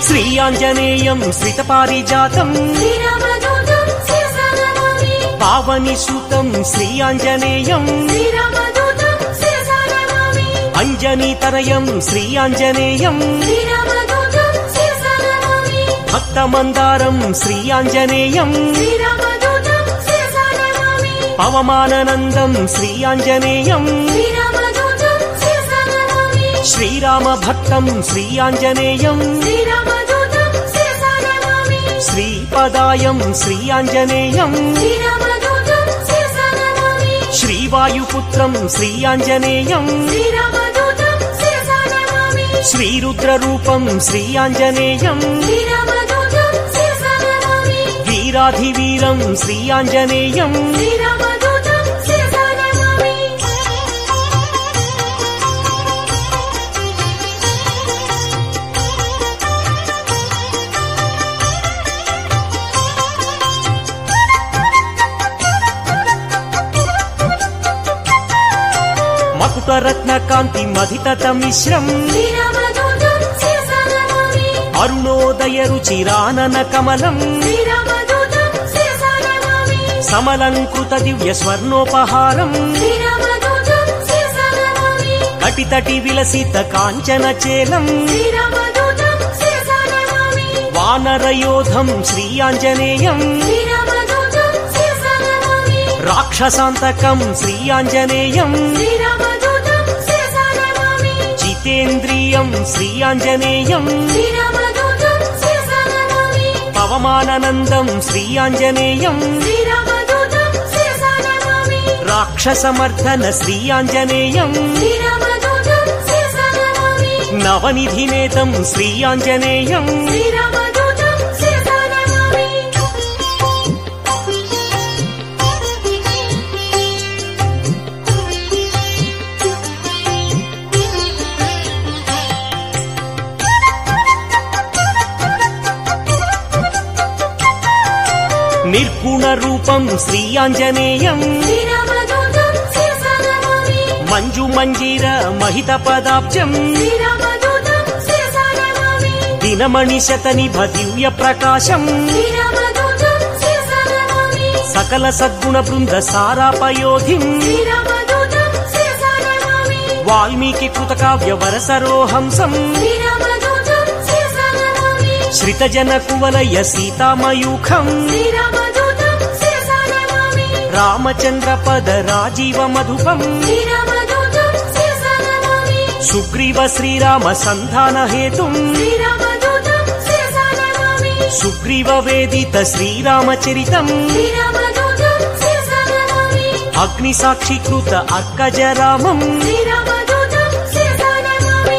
శ్రీ ఆంజనేయం శ్రితపారిజాతం శ్రీరామదూతం శిరసానమామి పావని సూతం శ్రీ ఆంజనేయం శ్రీరామదూతం శిరసానమామి అంజనీతనయం శ్రీ ఆంజనేయం శ్రీరామదూతం శిరసానమామి భక్తమందారం శ్రీ ఆంజనేయం శ్రీరామదూతం శిరసానమామి పవమాననందం శ్రీ ఆంజనేయం శ్రీరామదూతం శిరసానమామి శ్రీరామ భక్తం శ్రీ ఆంజనేయం శ్రీరామదూతం శిరసానమామి శ్రీపదాయం శ్రీ ఆంజనేయం శ్రీరామదూతం శిరసానమామి శ్రీవాయుపుత్రం శ్రీ ఆంజనేయం శ్రీరామదూతం శిరసానమామి శ్రీరుద్రరూపం శ్రీ ఆంజనేయం శ్రీరామదూతం శిరసానమామి వీరాధివీరం శ్రీ ఆంజనేయం శ్రీరామదూతం శిరసానమామి మకుటరత్న కాంతి మధితత మిశ్రం శ్రీరామదూతం శిరసానమామి అరుణోదయ రుచిరానన కమలం శ్రీరామదూతం శిరసానమామి సమలంకృత దివ్య స్వర్ణోపహారం శ్రీరామదూతం శిరసానమామి కటితటి విలసిత కాంచన చేలం శ్రీరామదూతం శిరసానమామి వానరయోధం శ్రీ ఆంజనేయం శ్రీరామదూతం శిరసానమామి రాక్షసాంతకం శ్రీ ఆంజనేయం శ్రీరామదూతం శిరసానమామి జితేంద్రియం శ్రీ ఆంజనేయం శ్రీరామదూతం శిరసానమామి పవమాననందం శ్రీ ఆంజనేయం శ్రీరామదూతం శిరసానమామి రాక్షసమర్దన శ్రీ ఆంజనేయం శ్రీరామదూతం శిరసానమామి నవనిధినేతం శ్రీ ఆంజనేయం శ్రీరామదూతం శిరసానమామి నిర్గుణ రూపం శ్రీ ఆంజనేయం శ్రీరామదూతం శిరసానమామి మంజు మంజీర మహిత పదాబ్జం శ్రీరామదూతం శిరసానమామి దినమణి శతనిభ దివ్య ప్రకాశం శ్రీరామదూతం శిరసానమామి సకల సద్గుణ బృంద సారాపయోధిం శ్రీరామదూతం శిరసానమామి వాల్మీకి కృతకావ్య వరసరోహంసం శ్రీరామదూతం శిరసానమామి శ్రితజన కువలయ సీతామయూఖం శ్రీరామదూతం శిరసానమామి రామచంద్ర పద రాజీవ మధుపం శ్రీరామదూతం శిరసానమామి సుగ్రీవ శ్రీరామ సంధాన హేతుం శ్రీరామదూతం శిరసానమామి సుగ్రీవ వేదిత శ్రీరామచరితం శ్రీరామదూతం శిరసానమామి అగ్ని సాక్షికృత అర్కజరామం శ్రీరామదూతం శిరసానమామి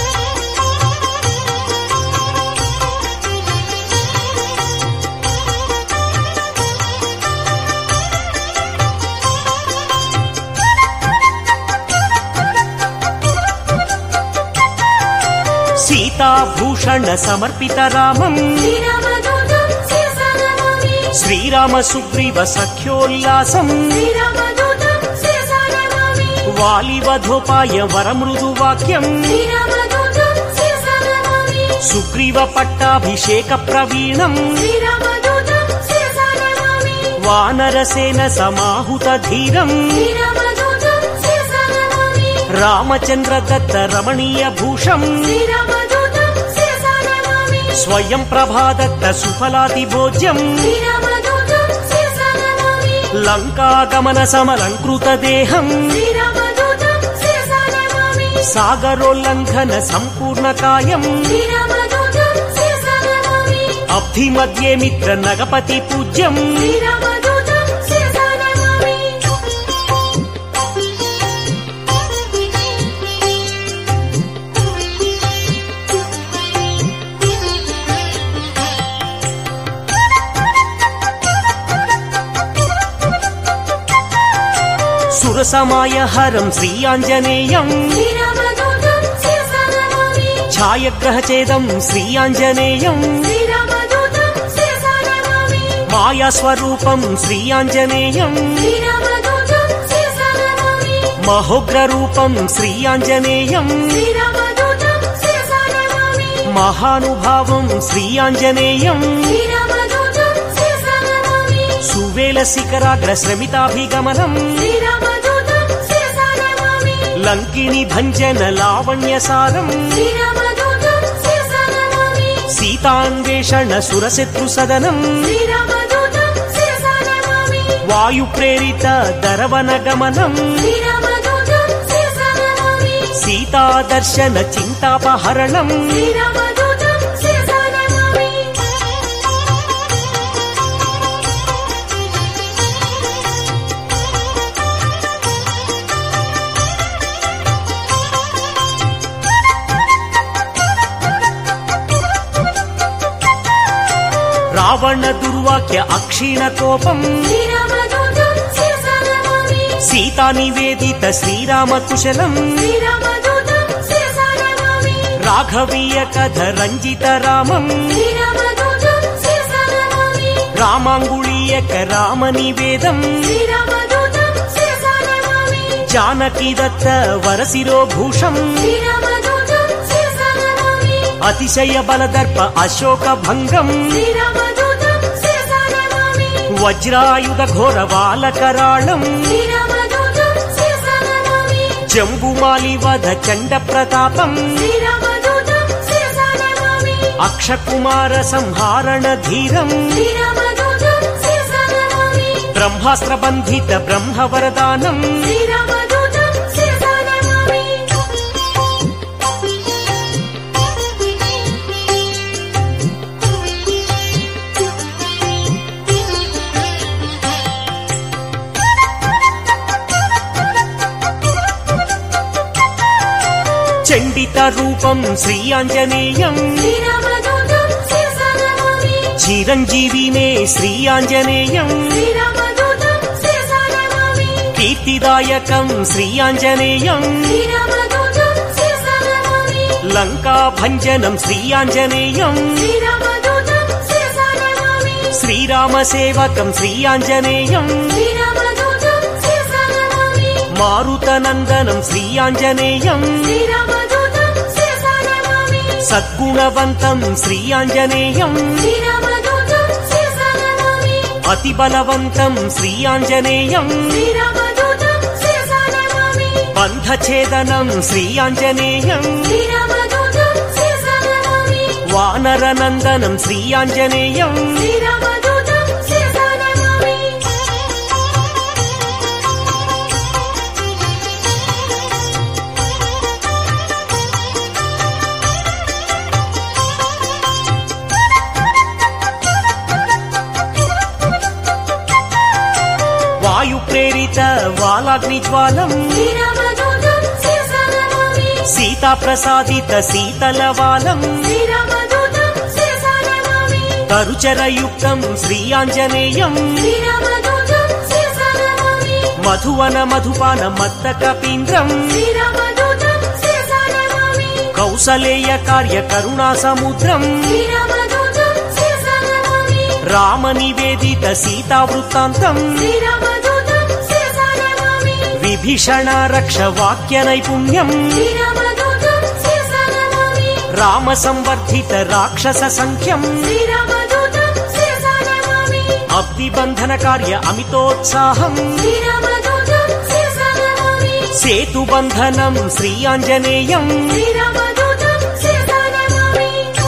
సీతాభూషణ సమర్పిత రామం శ్రీరామదూతం శిరసానమామి శ్రీరామ సుగ్రీవ సఖ్యోల్లాసం శ్రీరామదూతం శిరసానమామి వాలివధోపాయ వరమృదు వాక్యం శ్రీరామదూతం శిరసానమామి సుగ్రీవ పట్టాభిషేక ప్రవీణం శ్రీరామదూతం శిరసానమామి వానరసేన సమాహుత ధీరం శ్రీరామదూతం శిరసానమామి రామచంద్ర దత్త రమణీయ భూషం శ్రీరామదూతం శిరసానమామి స్వయం ప్రభాదత్త సుఫలాది భోజ్యం శ్రీరామదూతం శిరసానమామి లంకాగమన సమలంకృత దేహం శ్రీరామదూతం శిరసానమామి సాగరోల్లంఘన సంపూర్ణ కాయం శ్రీరామదూతం శిరసానమామి అబ్ధి మధ్యే మిత్ర నగపతి పూజ్యం శ్రీరామదూతం శిరసానమామి సురసమాయ హరం శ్రీ ఆంజనేయం శ్రీరామదూతం శిరసానమామి ఛాయగ్రహచేదం శ్రీ ఆంజనేయం శ్రీరామదూతం శిరసానమామి మాయాస్వరూపం శ్రీ ఆంజనేయం శ్రీరామదూతం శిరసానమామి మహోగ్రరూపం శ్రీ ఆంజనేయం శ్రీరామదూతం శిరసానమామి మహానుభావం శ్రీ ఆంజనేయం శ్రీరామదూతం శిరసా నమామి సువేల శిఖరాగ్ర శ్రమితాభిగమనం శ్రీరామదూతం శిరసా నమామి లంకిని భంజన లావణ్యసారం శ్రీరామదూతం శిరసా నమామి సీతాన్వేషణ సురశత్రు సదనం శ్రీరామదూతం శిరసా నమామి వాయు ప్రేరిత దరవన గమనం శ్రీరామదూతం శిరసా నమామి సీతా దర్శన చింతాపహరణం శ్రీరామదూతం శిరసా నమామి రావణ దుర్వాక్య అక్షీణ కోపం శ్రీరామదూతం శిరసా నమామి సీతా నివేదిత శ్రీరామ కుశలం శ్రీరామదూతం శిరసా నమామి రాఘవీయ కథ రంజిత రామం శ్రీరామదూతం శిరసా నమామి రామాంగుళీయక రామ నివేదం శ్రీరామదూతం శిరసా నమామి జానకి దత్త వరసిరో భూషం శ్రీరామదూతం శిరసా నమామి అతిశయ బలదర్ప అశోక భంగం శ్రీరామదూతం శిరసా నమామి వజ్రాయుధ ఘోర బాలకరాళం శ్రీరామదూతం శిరసా నమామి జంబుమాలి వధ చండ ప్రతాపం శ్రీరామదూతం శిరసా నమామి అక్షకుమార సంహారణ ధీరం శ్రీరామదూతం శిరసా నమామి బ్రహ్మాస్త్ర బంధిత బ్రహ్మ వరదానం శ్రీరామదూతం శిరసా నమామి చండిత రూపం శ్రీ ఆంజనేయం శ్రీరామదూతం శిరసా నమామి చిరంజీవి మే శ్రీ ఆంజనేయం శ్రీరామదూతం శిరసా నమామి కీర్తిదాయకం శ్రీ ఆంజనేయం శ్రీరామదూతం శిరసా నమామి లంకా భంజనం శ్రీ ఆంజనేయం శ్రీరామదూతం శిరసా నమామి శ్రీరామ సేవకం శ్రీ ఆంజనేయం శ్రీరామదూతం శిరసా నమామి మారుతనందనం శ్రీ ఆంజనేయం శ్రీరామదూతం శిరసా నమామి సద్గుణవంతం శ్రీ ఆంజనేయం శ్రీరామదూతం శిరసా నమామి అతి బలవంతం శ్రీ ఆంజనేయం శ్రీరామదూతం శిరసా నమామి బంధఛేదనం శ్రీ ఆంజనేయం శ్రీరామదూతం శిరసా నమామి వానరనందనం శ్రీ ఆంజనేయం శ్రీరామదూతం శిరసా నమామి వాయు ప్రేరిత వాలాగ్ని జ్వాలం శ్రీరామదూతం శిరసా నమామి సీతా ప్రసాదిత శీతల వాలం శ్రీరామదూతం శిరసా నమామి తరుచరయుక్తం శ్రీ ఆంజనేయం శ్రీరామదూతం శిరసా నమామి మధువన మధుపాన మత్త కపీంద్రం శ్రీరామదూతం శిరసా నమామి కౌసలేయ కార్య కరుణా సముద్రం శ్రీరామదూతం శిరసా నమామి రామ నివేదిత సీతా వృత్తాంతం శ్రీరామదూతం శిరసా నమామి విభీషణ రక్ష వాక్య నైపుణ్యం శ్రీరామదూతం శిరసా నమామి రామ సంవర్ధిత రాక్షస సంఖ్యం శ్రీరామదూతం శిరసా నమామి అబ్దిబంధన కార్య అమితోత్సాహం శ్రీరామదూతం శిరసా నమామి సేతుబంధనం శ్రీ ఆంజనేయం శ్రీరామదూతం శిరసా నమామి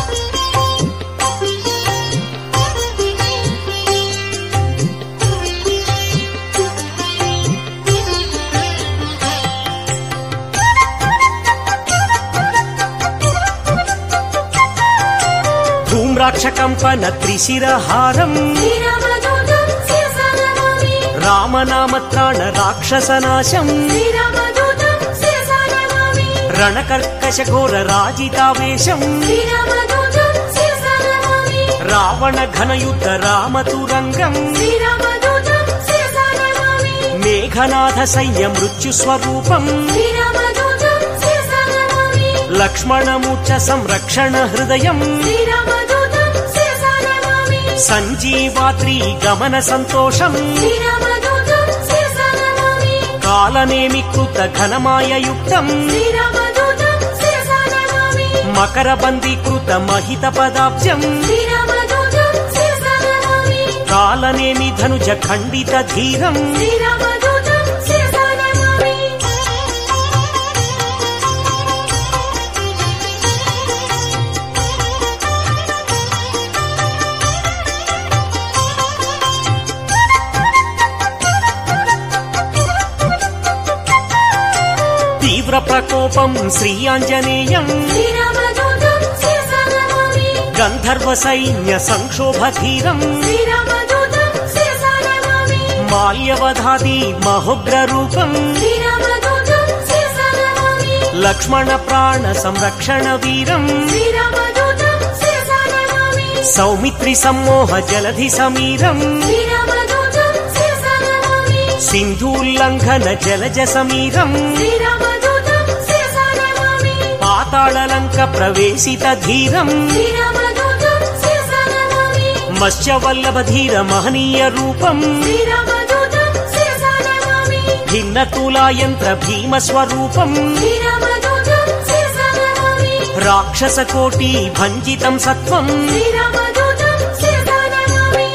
ధూమ్రాక్ష కంపన త్రిశిరహారం శ్రీరామదూతం శిరసా నమామి రామనామత్రాణ రాక్షసనాశం శ్రీరామదూతం శిరసా నమామి రణకర్కశ ఘోర రాజితావేశం శ్రీరామదూతం శిరసా నమామి రావణ ఘనయుద్ధ రామతురంగం శ్రీరామదూతం శిరసా నమామి మేఘనాథ సైన్య మృత్యు స్వరూపం శ్రీరామదూతం శిరసా నమామి లక్ష్మణమూర్చ సంరక్షణ హృదయం శ్రీరామదూతం శిరసా నమామి సంజీవాత్రి గమన సంతోషం శ్రీరామదూతం శిరసా నమామి కాలనేమి కృత ఘనమాయయుక్తం శ్రీరామదూతం శిరసా నమామి మకరబందీకృత మహిత పదాబ్జం శ్రీరామదూతం శిరసా నమామి కాలనేమి ధనుజ ఖండిత ధీరం శ్రీరామదూతం శిరసా నమామి తీవ్ర ప్రకోపం శ్రీ ఆంజనేయం శ్రీరామదూతం శిరసా నమామి గంధర్వ సైన్య సంక్షోభ ధీరం శ్రీరామదూతం శిరసా నమామి మాల్యవధాది మహోగ్ర రూపం శ్రీరామదూతం శిరసా నమామి లక్ష్మణ ప్రాణ సంరక్షణ వీరం శ్రీరామదూతం శిరసా నమామి సౌమిత్రి సమ్మోహ జలధి సమీరం శ్రీరామదూతం శిరసా నమామి సింధూల్లంఘన జలజ సమీరం శ్రీరామదూతం శిరసా నమామి పాతాళలంక ప్రవేశిత ధీరం శ్రీరామదూతం శిరసా నమామి మత్స్యవల్లభ ధీర మహనీయ రూపం శ్రీరామదూతం శిరసా నమామి భిన్న తులాయంత్ర భీమ స్వరూపం శ్రీరామదూతం శిరసా నమామి రాక్షస కోటి భంజితం సత్వం శ్రీరామదూతం శిరసా నమామి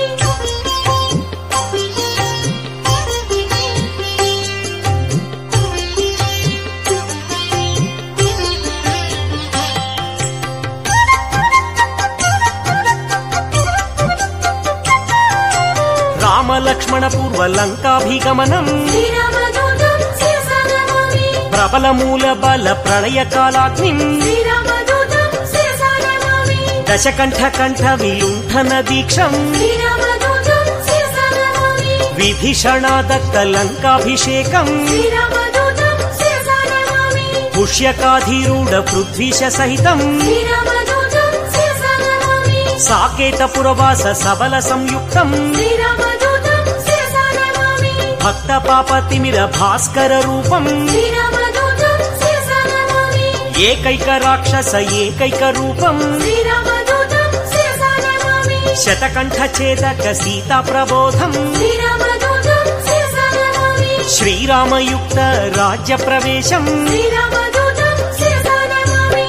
రామ లక్ష్మణ పూర్వ లంకాభిగమనం శ్రీరామదూతం శిరసా నమామి ప్రబల మూల బల ప్రళయ కాలాగ్నిం శ్రీరామదూతం శిరసా నమామి దశకంఠ కంఠ విలుంఠన దీక్షం శ్రీరామదూతం శిరసా నమామి విభీషణాదత్త లంకాభిషేకం శ్రీరామదూతం శిరసా నమామి పుష్యకాధీరూఢ పృథ్వీశ సహితం శ్రీరామదూతం శిరసా నమామి సాకేత పురవాస సబల సంయుక్తం శ్రీరామదూతం శిరసా నమామి భక్త పాపతిమిర భాస్కర రూపం శ్రీరామదూతం శిరసా నమామి ఏకైక రాక్షస ఏకైక రూపం శ్రీరామదూతం శిరసా నమామి శతకంఠ ఛేదక సీతా ప్రబోధం శ్రీరామదూతం శిరసా నమామి శ్రీరామయుక్త రాజ్య ప్రవేశం శ్రీరామదూతం శిరసా నమామి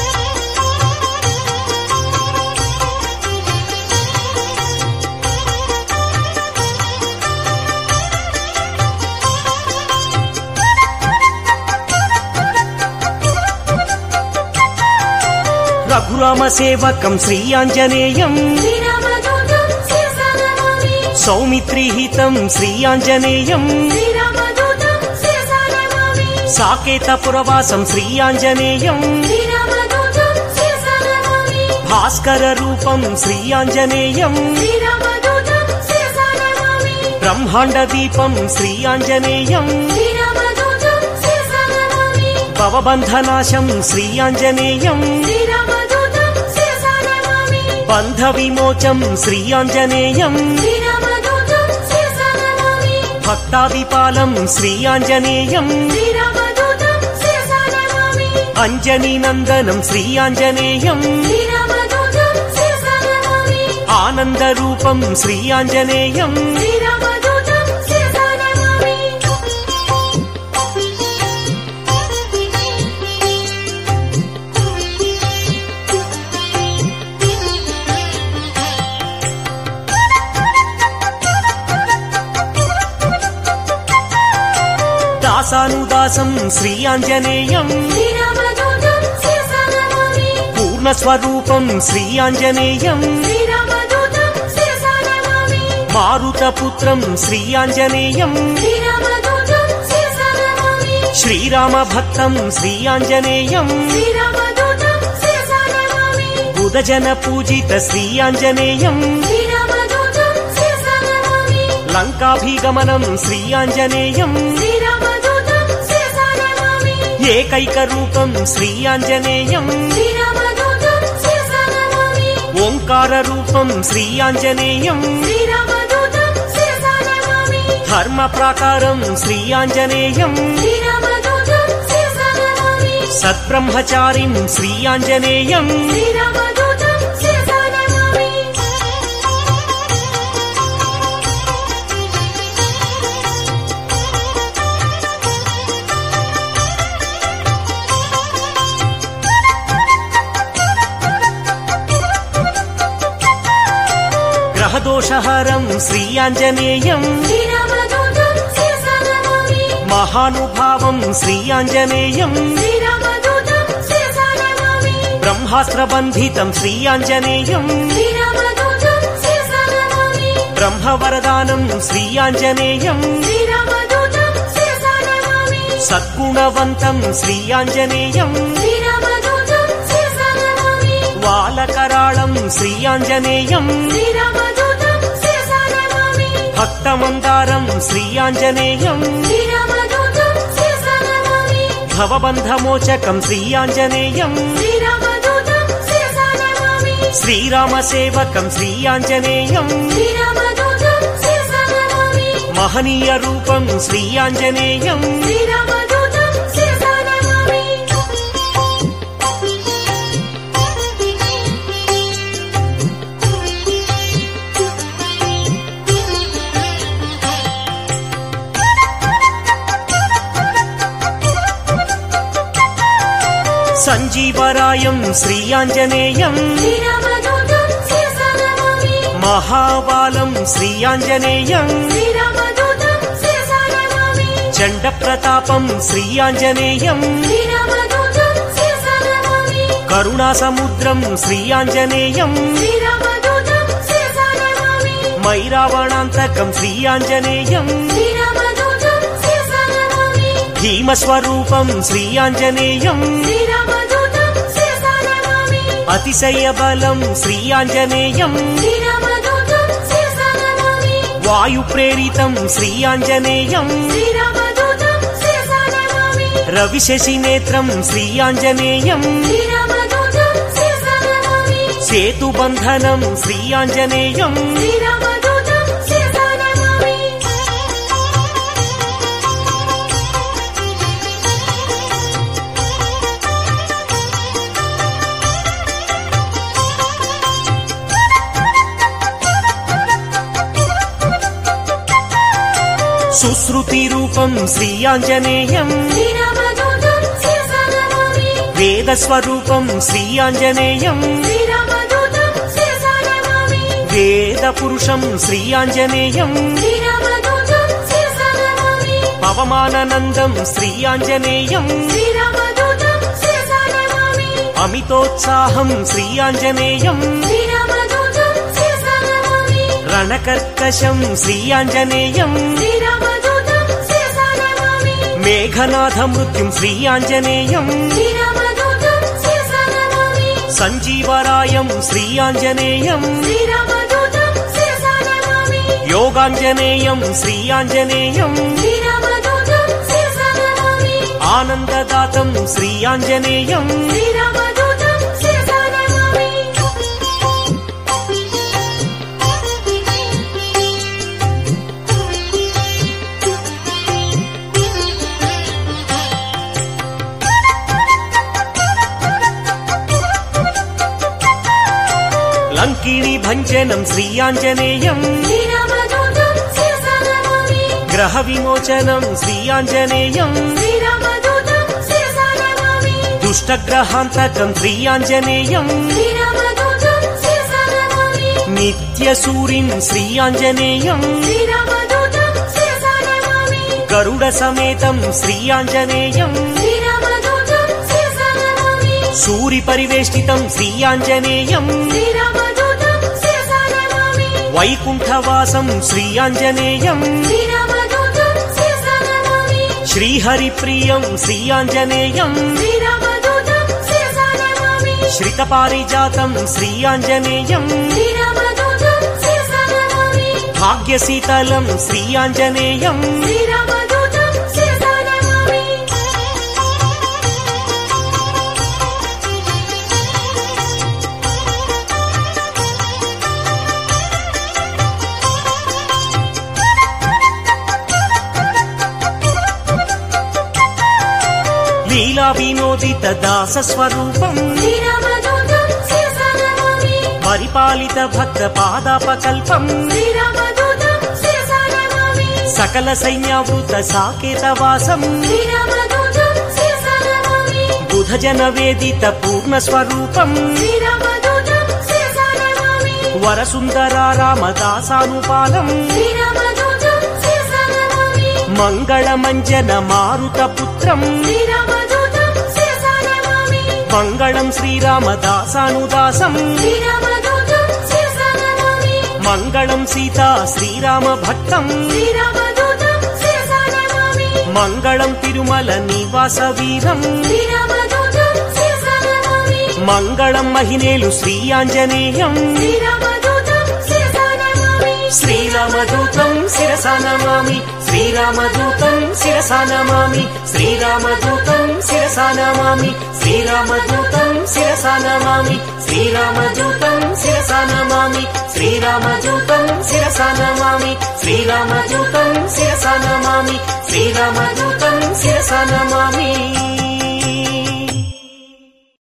రఘురామ సేవకం శ్రీ ఆంజనేయం శ్రీరామదూతం శిరసా నమామి సౌమిత్రిహితం శ్రీ ఆంజనేయం శ్రీరామదూతం శిరసా నమామి సాకేత పురవాసం శ్రీ ఆంజనేయం శ్రీరామదూతం శిరసా నమామి భాస్కర రూపం శ్రీ ఆంజనేయం శ్రీరామదూతం శిరసా నమామి బ్రహ్మాండ దీపం శ్రీ ఆంజనేయం శ్రీరామదూతం శిరసా నమామి భవబంధనాశం శ్రీ ఆంజనేయం శ్రీరామదూతం శిరసా నమామి బంధ విమోచం శ్రీ ఆంజనేయం శ్రీరామదూతం శిరసా నమామి భక్తాదిపాలం శ్రీ ఆంజనేయం శ్రీరామదూతం శిరసా నమామి అంజనీ నందనం శ్రీ ఆంజనేయం శ్రీరామదూతం శిరసా నమామి ఆనంద రూపం శ్రీ ఆంజనేయం శ్రీరామదూతం శిరసా నమామి దాసానుదాసం శ్రీ ఆంజనేయం శ్రీరామదూతం శిరసా నమామి పూర్ణ స్వరూపం శ్రీ ఆంజనేయం శ్రీరామదూతం శిరసా నమామి మారుత పుత్రం శ్రీ ఆంజనేయం శ్రీరామదూతం శిరసా నమామి శ్రీరామ భక్తం శ్రీ ఆంజనేయం శ్రీరామదూతం శిరసా నమామి బుధజన పూజిత శ్రీ ఆంజనేయం శ్రీరామదూతం శిరసా నమామి లంకాభిగమనం శ్రీ ఆంజనేయం శ్రీరామదూతం శిరసా నమామి ఏకైక రూపం శ్రీ ఆంజనేయం శ్రీరామదూతం శిరసా నమామి ఓంకార రూపం శ్రీ ఆంజనేయం శ్రీరామదూతం శిరసా నమామి ధర్మ ప్రాకారం శ్రీ ఆంజనేయం శ్రీరామదూతం శిరసా నమామి సత్బ్రహ్మచారిం శ్రీ ఆంజనేయం శ్రీరామదూతం శిరసా నమామి సర్వదోషహరం శ్రీయాంజనేయం శ్రీరామదూతం శిరసా నమామి మహానుభావం శ్రీయాంజనేయం శ్రీరామదూతం శిరసా నమామి బ్రహ్మాస్త్రబంధితం శ్రీయాంజనేయం శ్రీరామదూతం శిరసా నమామి బ్రహ్మవరదానం శ్రీయాంజనేయం శ్రీరామదూతం శిరసా నమామి సద్గుణవంతం శ్రీయాంజనేయం శ్రీరామదూతం శిరసా నమామి వాలకరాళం శ్రీయాంజనేయం శ్రీరామదూతం శిరసా నమామి భక్తమందారం శ్రీయాంజనేయం శ్రీరామదూతం శిరసా నమామి భవబంధమోచకం శ్రీయాంజనేయం శ్రీరామదూతం శిరసా నమామి శ్రీరామసేవకం శ్రీయాంజనేయం శ్రీరామదూతం శిరసా నమామి మహనీయ రూపం శ్రీయాంజనేయం శ్రీరామదూతం శిరసా నమామి సంజీవరాయం శ్రీయాంజనేయం శ్రీరామదూతం శిరసా నమామి మహాబాలం శ్రీయాంజనేయం శ్రీరామదూతం శిరసా నమామి చండ ప్రతాపం శ్రీయాంజనేయం శ్రీరామదూతం శిరసా నమామి కరుణా సముద్రం శ్రీయాంజనేయం శ్రీరామదూతం శిరసా నమామి మైరావణాంతకం శ్రీయాంజనేయం శ్రీరామదూతం శిరసా నమామి భీమస్వరూపం శ్రీయాంజనేయం శ్రీరామదూతం శిరసా నమామి అతిశయ బలం శ్రీయాంజనేయం శ్రీరామదూతం శిరసా నమామి వాయు ప్రేరితం శ్రీయాంజనేయం శ్రీరామదూతం శిరసా నమామి రవిశశి నేత్రం శ్రీయాంజనేయం శ్రీరామదూతం శిరసా నమామి సేతుబంధనం శ్రీయాంజనేయం శ్రీరామదూతం శిరసా నమామి సుశ్రుతి రూపం శ్రీయాంజనేయం శ్రీరామదూతం శిరసా నమామి వేద స్వరూపం శ్రీయాంజనేయం శ్రీరామదూతం శిరసా నమామి వేద పురుషం శ్రీయాంజనేయం శ్రీరామదూతం శిరసా నమామి పవమాననందం శ్రీయాంజనేయం శ్రీరామదూతం శిరసా నమామి అమితోత్సాహం శ్రీయాంజనేయం శ్రీరామదూతం శిరసా నమామి రణకర్కశం శ్రీయాంజనేయం శ్రీరామదూతం శిరసా నమామి మేఘనాథ మృత్యుం శ్రీయాంజనేయం శ్రీరామదూతం శిరసా నమామి సంజీవరాయం శ్రీయాంజనేయం శ్రీరామదూతం శిరసా నమామి యోగాంజనేయం శ్రీయాంజనేయం శ్రీరామదూతం శిరసా నమామి ఆనందదాతం శ్రీయాంజనేయం శ్రీరామదూతం శిరసా నమామి లంకిణి భంజనం శ్రీయాంజనేయం శ్రీరామదూతం శిరసా నమామి గ్రహ విమోచనం శ్రీయాంజనేయం శ్రీరామదూతం శిరసా నమామి దుష్టగ్రహాంతకం శ్రీయాంజనేయం శ్రీరామదూతం శిరసా నమామి నిత్యసూరిం శ్రీయాంజనేయం శ్రీరామదూతం శిరసా నమామి గరుడ సమేతం శ్రీయాంజనేయం శ్రీరామదూతం శిరసా నమామి సూరి పరివేష్టితం శ్రీయాంజనేయం శ్రీరామదూతం శిరసా నమామి వైకుంఠవాసం శ్రీయాంజనేయం శ్రీరామదూతం శిరసా నమామి శ్రీహరిప్రియం శ్రీయాంజనేయం శ్రీరామదూతం శిరసా నమామి శ్రితపారిజాతం శ్రీయాంజనేయం శ్రీరామదూతం శిరసా నమామి భాగ్యశీతలం శ్రీయాంజనేయం శ్రీరామదూతం శిరసా నమామి లీలా వినోదిత దాస స్వరూపం శ్రీరామదూతం శిరసా నమామి పరిపాలిత భక్త పాదాపకల్పం శ్రీరామదూతం శిరసా నమామి సకల సైన్యావృత సాకేతవాసం శ్రీరామదూతం శిరసా నమామి బుధ జన వేదిత పూర్ణ స్వరూపం శ్రీరామదూతం శిరసా నమామి వరసుందరా రామదాసానుపాలం శ్రీరామదూతం శిరసా నమామి మంగళమంజన మారుత పుత్రం శ్రీరామదూతం శిరసా నమామి మంగళం శ్రీరామదాసానుదాసం శ్రీరామదూతం శిరసా నమామి మంగళం సీతా శ్రీరామ భక్తం శ్రీరామదూతం శిరసా నమామి మంగళం తిరుమల నివాస వీరం శ్రీరామదూతం శిరసా నమామి మంగళం మహినేలు శ్రీ ఆంజనేయం శ్రీరామదూతం శిరసా నమామి శ్రీరామదూతం శిరసా నమామి శ్రీరామదూతం శిరసా నమామి శ్రీరామదూతం శిరసా నమామి శ్రీరామదూతం శిరసా నమామి శ్రీరామదూతం శిరసా నమామి శ్రీరామదూతం శిరసా నమామి శ్రీరామదూతం శిరసా నమామి శ్రీరామదూతం శిరసా నమామి